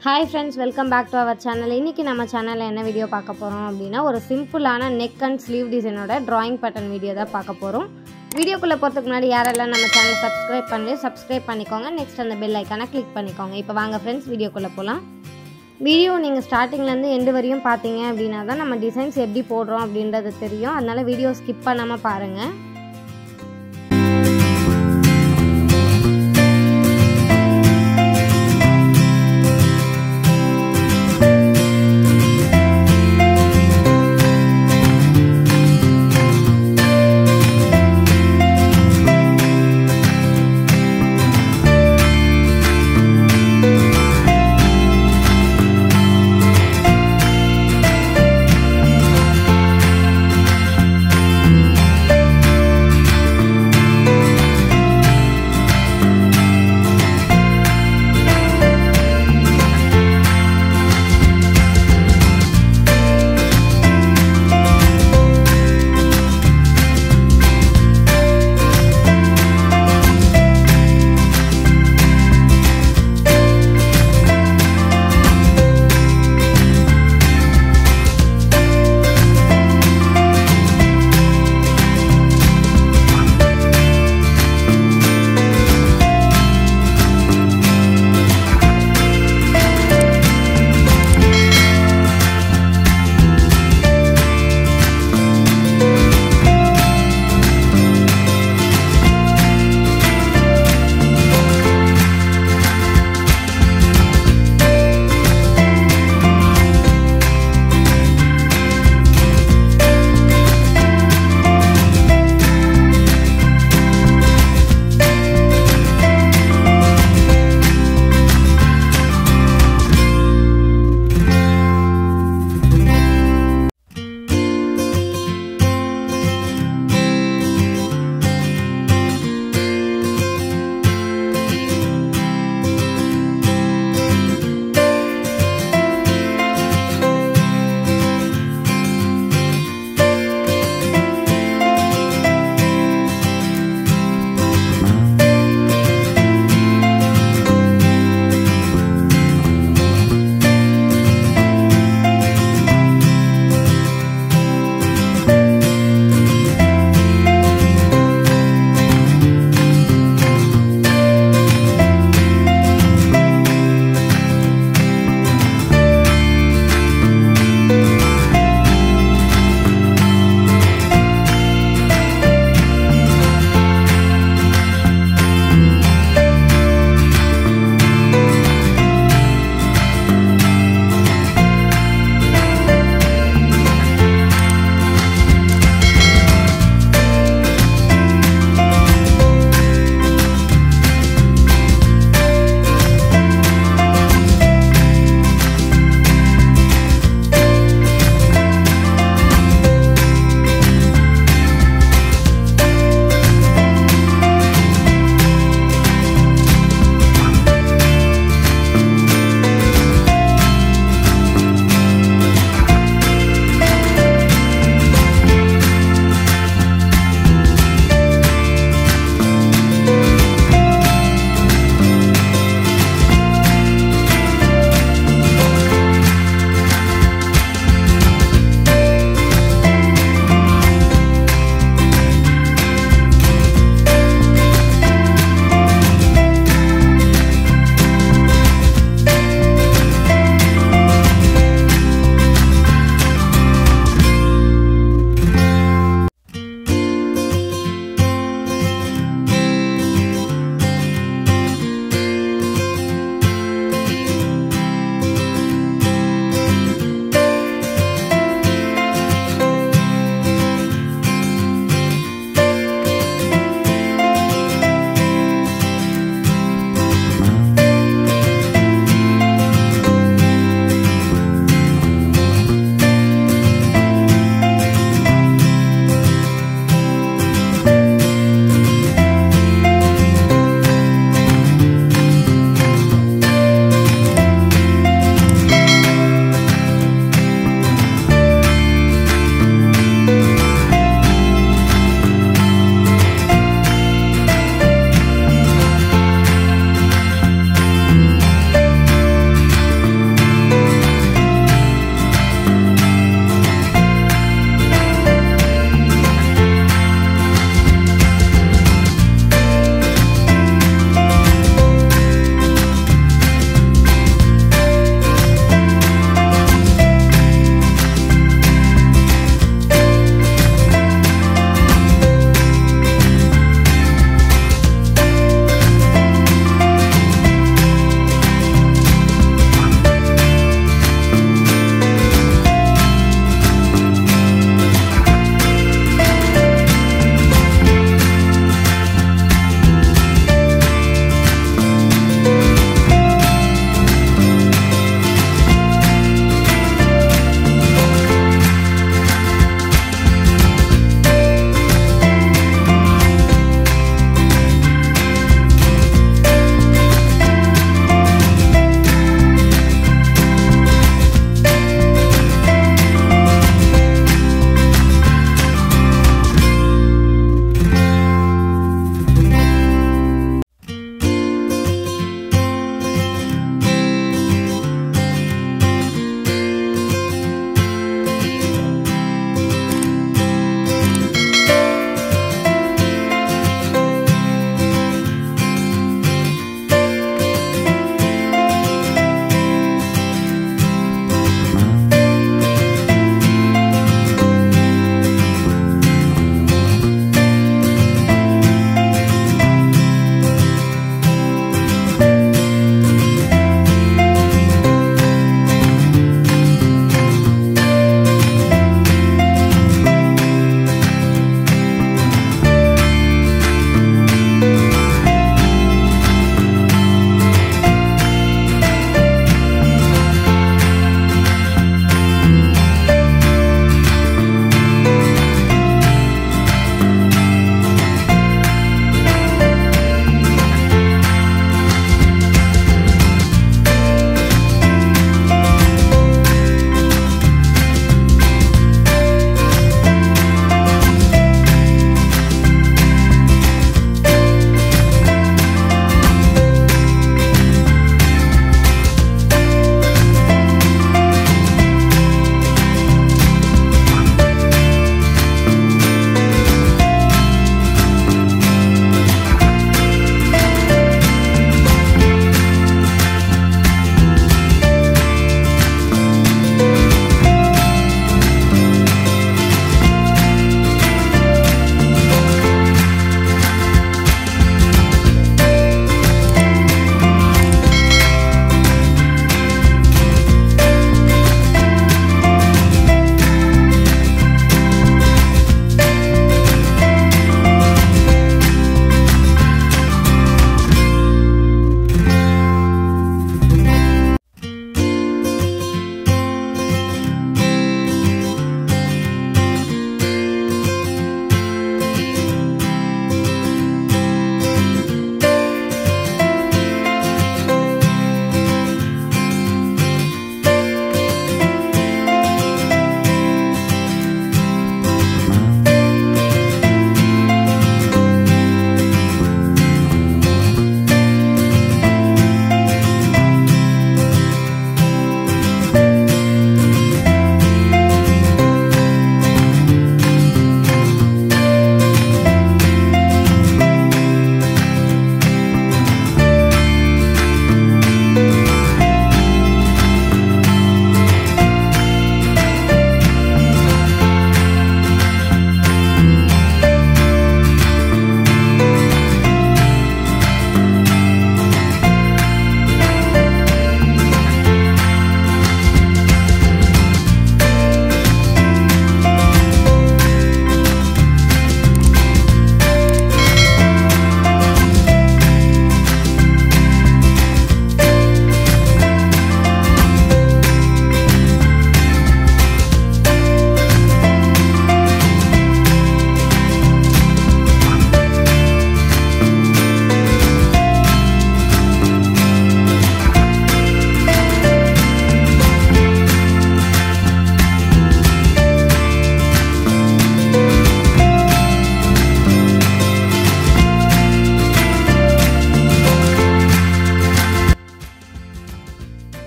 hi friends welcome back to our channel இன்றைக்கி நம்ம சேனலில் என்ன வீடியோ பார்க்க போகிறோம் அப்படின்னா ஒரு சிம்பிளான நெக் அண்ட் ஸ்லீவ் டிசைனோட ட்ராயிங் பேட்டர்ன் வீடியோ தான் பார்க்க போகிறோம் வீடியோக்குள்ளே போகிறதுக்கு முன்னாடி யாரெல்லாம் நம்ம சேனலை சப்ஸ்கிரைப் பண்ணி சப்ஸ்கிரைப் பண்ணிக்கோங்க நெக்ஸ்ட் அந்த பெல் ஐக்கானை கிளிக் பண்ணிக்கோங்க இப்போ வாங்க ஃப்ரெண்ட்ஸ் வீடியோக்குள்ளே போகலாம் வீடியோ நீங்கள் ஸ்டார்டிங்லேருந்து எண்டு வரையும் பார்த்தீங்க அப்படின்னா தான் நம்ம டிசைன்ஸ் எப்படி போடுறோம் அப்படின்றது தெரியும் அதனால் வீடியோ ஸ்கிப் பண்ணாமல் பாருங்கள்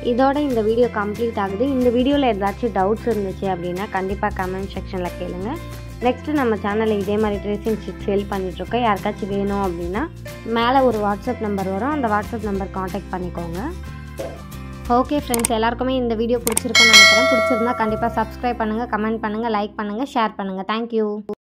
இதோட இந்த வீடியோ கம்ப்ளீட் ஆகுது இந்த வீடியோவில் ஏதாச்சும் டவுட்ஸ் இருந்துச்சு அப்படின்னா கண்டிப்பாக கமெண்ட் செக்ஷனில் கேளுங்க நெக்ஸ்ட்டு நம்ம சேனலில் இதே மாதிரி ட்ரெஸ்ஸிங் ஷீட் சேல் பண்ணிகிட்ருக்கோம் யாருக்காச்சும் வேணும் அப்படின்னா மேலே ஒரு வாட்ஸ்அப் நம்பர் வரும் அந்த வாட்ஸ்அப் நம்பர் காண்டாக்ட் பண்ணிக்கோங்க ஓகே ஃப்ரெண்ட்ஸ் எல்லாருக்குமே இந்த வீடியோ பிடிச்சிருக்குன்னு நினைக்கிறேன் பிடிச்சிருந்தா கண்டிப்பாக சப்ஸ்கிரைப் பண்ணுங்கள் கமெண்ட் பண்ணுங்கள் லைக் பண்ணுங்கள் ஷேர் பண்ணுங்கள் தேங்க்யூ